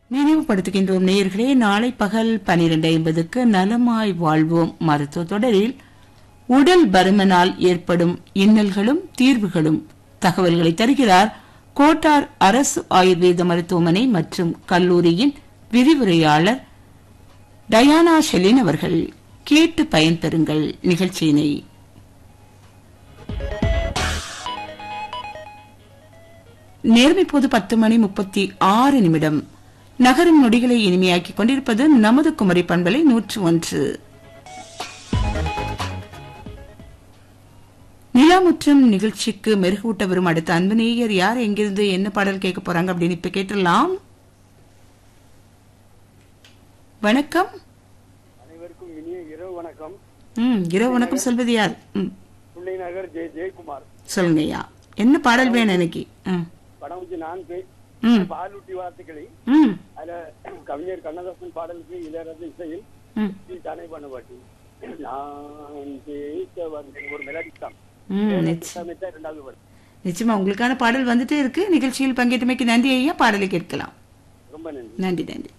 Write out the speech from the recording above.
நினைவுபடுத்துகின்றோம் நேயர்களே நாளை பகல் பனிரெண்டு ஐம்பதுக்கு நலமாய் வாழ்வோம் மருத்துவ தொடரில் உடல் பருமனால் ஏற்படும் இன்னல்களும் தீர்வுகளும் தகவல்களை தருகிறார் கோட்டார் அரசு ஆயுர்வேத மருத்துவமனை மற்றும் கல்லூரியின் விரிவுரையாளர் டயானா ஷெலின் அவர்கள் கேட்டு பயன்பெறுங்கள் நிகழ்ச்சியினை நேரம் இப்போது பத்து மணி முப்பத்தி ஆறு நிமிடம் நகரும் நொடிகளை இனிமையாக்கிக் கொண்டிருப்பது நமது குமரி பண்பலை நூற்று ஒன்று நிலாமுற்றம் நிகழ்ச்சிக்கு மெருகூட்ட வரும் அடுத்த அன்பு நேயர் யார் எங்கிருந்து என்ன பாடல் கேட்க போறாங்க அப்படின்னு இப்ப கேட்டுடலாம் வணக்கம் அனைவருக்கும் இனிய இரவு வணக்கம் ம் இரவு வணக்கம் சொல்வது யார் ம் பிள்ளை நகர் ஜெய ஜெயக்குமார் சொல்லுங்க ஐயா என்ன பாடல் வேணும் எனக்கு ம் படம் வச்சு நான்கு ம் பாலூட்டி வார்த்தைகளை ம் அதுல கவிஞர் கண்ணதாசன் பாடலுக்கு இளையராஜா இசையில் ம் ஸ்ரீ தானே பண்ண பாட்டி நான் பேச வந்தேன் ஒரு மெலடி சாங் ம் நிச்சயம் இரண்டாவது பாடல் நிச்சயமா உங்களுக்கான பாடல் வந்துட்டே இருக்கு நிகழ்ச்சியில் பங்கேற்றமைக்கு நன்றி ஐயா பாடலை கேட்கலாம் ரொம்ப நன்றி நன்றி நன்றி